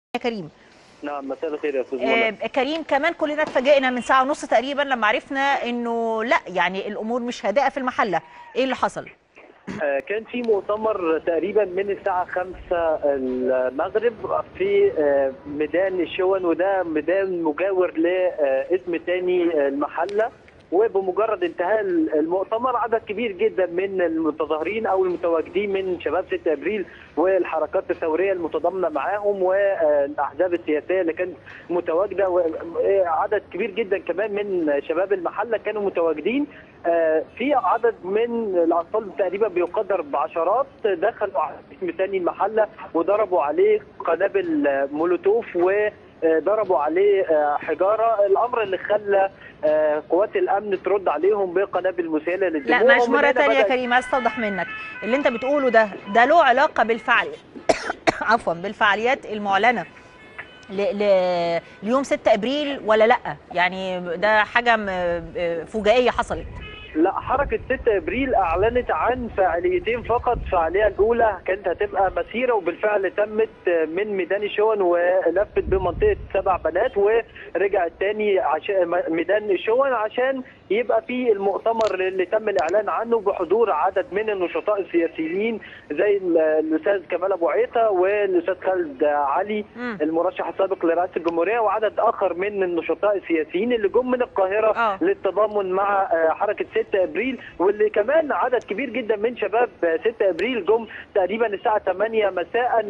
يا كريم نعم مساء الخير يا استاذ آه منى كريم كمان كلنا اتفاجئنا من ساعه ونص تقريبا لما عرفنا انه لا يعني الامور مش هادئه في المحله ايه اللي حصل آه كان في مؤتمر تقريبا من الساعه 5 المغرب في آه ميدان الشون وده ميدان مجاور لاسم تاني المحله وبمجرد انتهاء المؤتمر عدد كبير جدا من المتظاهرين او المتواجدين من شباب 6 ابريل والحركات الثوريه المتضامنه معاهم والاحزاب السياسيه اللي كانت متواجده وعدد كبير جدا كمان من شباب المحله كانوا متواجدين في عدد من الاطفال تقريبا بيقدر بعشرات دخلوا على اسم ثاني المحله وضربوا عليه قنابل مولوتوف و ضربوا عليه حجاره الامر اللي خلى قوات الامن ترد عليهم بقنابل مسيله للدموع لا معلش مره ثانيه يا كريم عايز اوضح منك اللي انت بتقوله ده ده له علاقه بالفعل عفوا بالفعاليات المعلنه ل... ل... ليوم 6 ابريل ولا لا يعني ده حاجه فجائيه حصلت لا حركة 6 ابريل اعلنت عن فعاليتين فقط، الفعالية الاولى كانت هتبقى مسيرة وبالفعل تمت من ميدان الشون ولفت بمنطقة سبع بنات ورجعت تاني عشان ميدان الشون عشان يبقى في المؤتمر اللي تم الاعلان عنه بحضور عدد من النشطاء السياسيين زي الاستاذ كمال ابو عيطه والاستاذ خالد علي مم. المرشح السابق لرئاسه الجمهوريه وعدد اخر من النشطاء السياسيين اللي جم من القاهره آه. للتضامن مع حركه 6 ابريل واللي كمان عدد كبير جدا من شباب 6 ابريل جم تقريبا الساعه 8 مساء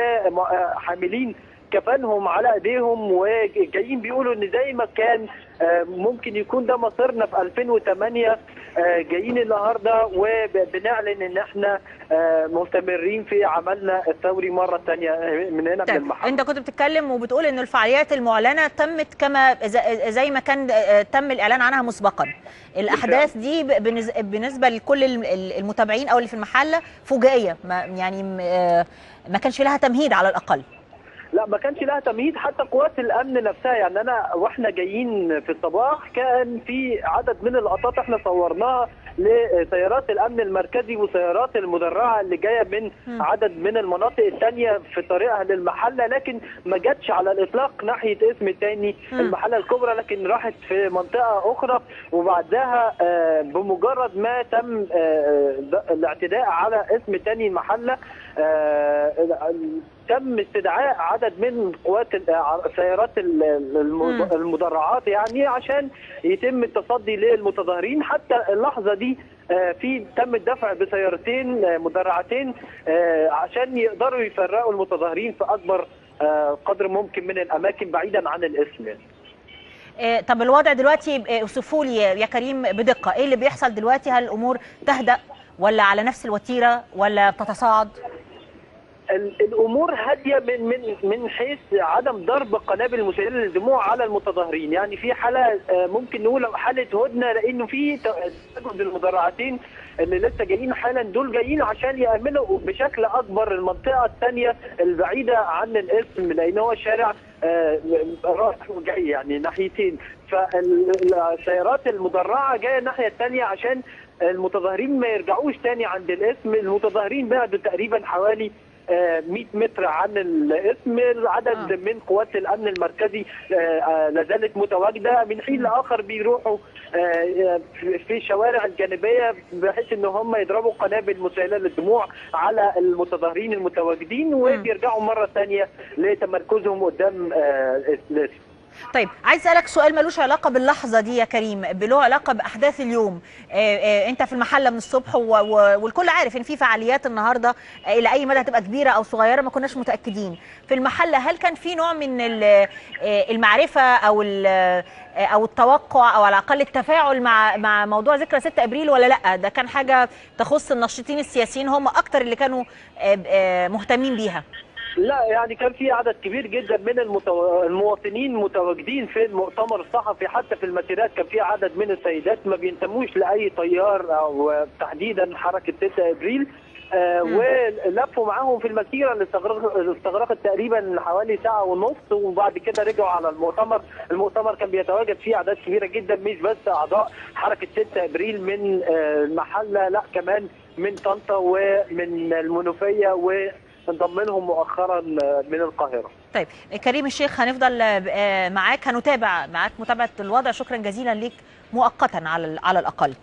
وحاملين كفانهم على ايديهم وجايين بيقولوا ان زي ما كان ممكن يكون ده مصيرنا في 2008 جايين النهارده وبنعلن ان احنا مستمرين في عملنا الثوري مره ثانيه من هنا من طيب المحل انت كنت بتتكلم وبتقول ان الفعاليات المعلنه تمت كما ز- زي ما كان تم الاعلان عنها مسبقا الاحداث دي بالنز- بالنسبه لكل الم- المتابعين او اللي في المحله فجائيه ما يعني م- ما كانش لها تمهيد على الاقل لا ما كانش لها تمهيد حتى قوات الامن نفسها يعني انا واحنا جايين في الصباح كان في عدد من اللقطات احنا صورناها لسيارات الامن المركزي وسيارات المدرعه اللي جايه من مم. عدد من المناطق الثانيه في طريقها للمحله لكن ما جاتش على الاطلاق ناحيه اسم تاني مم. المحله الكبرى لكن راحت في منطقه اخرى وبعدها آه، بمجرد ما تم آه، د- الاعتداء على اسم تاني المحله آه، تم استدعاء عدد من قوات ال- ع- سيارات ال- الم- مم. المدرعات يعني عشان يتم التصدي للمتظاهرين حتى اللحظه دي آه، في تم الدفع بسيارتين آه، مدرعتين آه، عشان يقدروا يفرقوا المتظاهرين في اكبر آه، قدر ممكن من الاماكن بعيدا عن الاسم يعني. آه، طب الوضع دلوقتي آه، اوصفوا لي يا كريم بدقه ايه اللي بيحصل دلوقتي هل الامور تهدأ ولا على نفس الوتيره ولا بتتصاعد ال- الامور هاديه من من من حيث عدم ضرب قنابل مسيله للدموع على المتظاهرين يعني في حاله آه، ممكن نقول حاله هدنه لانه في تواجد المدرعتين اللي لسه جايين حالا دول جايين عشان يامنوا بشكل اكبر المنطقه الثانيه البعيده عن الاسم لان هو شارع آه، رايح وجاي يعني ناحيتين فالسيارات المدرعه جايه الناحيه الثانيه عشان المتظاهرين ما يرجعوش تاني عند الاسم المتظاهرين بعدوا تقريبا حوالي آه، 100 متر عن الاسم عدد آه. من قوات الامن المركزي آه، آه، لا زالت متواجده من حين لاخر بيروحوا آه، في- في الشوارع الجانبيه بحيث ان هم يضربوا قنابل مسيله للدموع على المتظاهرين المتواجدين وبيرجعوا مره ثانيه لتمركزهم قدام آه، الاسم طيب عايز اسالك سؤال ملوش علاقه باللحظه دي يا كريم له علاقه باحداث اليوم آه، آه، انت في المحله من الصبح و- و- والكل عارف ان في فعاليات النهارده آه، الى اي مدى هتبقى كبيره او صغيره ما كناش متاكدين في المحله هل كان في نوع من ال- آه، المعرفه او ال- آه، او التوقع او على الاقل التفاعل مع مع موضوع ذكرى 6 ابريل ولا لا ده كان حاجه تخص الناشطين السياسيين هم اكتر اللي كانوا آه، آه، مهتمين بيها لا يعني كان في عدد كبير جدا من المتو... المواطنين متواجدين في المؤتمر الصحفي حتى في المسيرات كان في عدد من السيدات ما بينتموش لاي تيار او تحديدا حركه 6 ابريل آه مم. ولفوا معاهم في المسيره اللي استغرق- اللي استغرقت تقريبا حوالي ساعه ونص وبعد كده رجعوا على المؤتمر، المؤتمر كان بيتواجد فيه اعداد كبيره جدا مش بس اعضاء حركه 6 ابريل من آه، المحله لا كمان من طنطا ومن المنوفيه و انضم لهم مؤخرا من القاهره. طيب كريم الشيخ هنفضل معاك هنتابع معاك متابعه الوضع شكرا جزيلا ليك مؤقتا على على الاقل.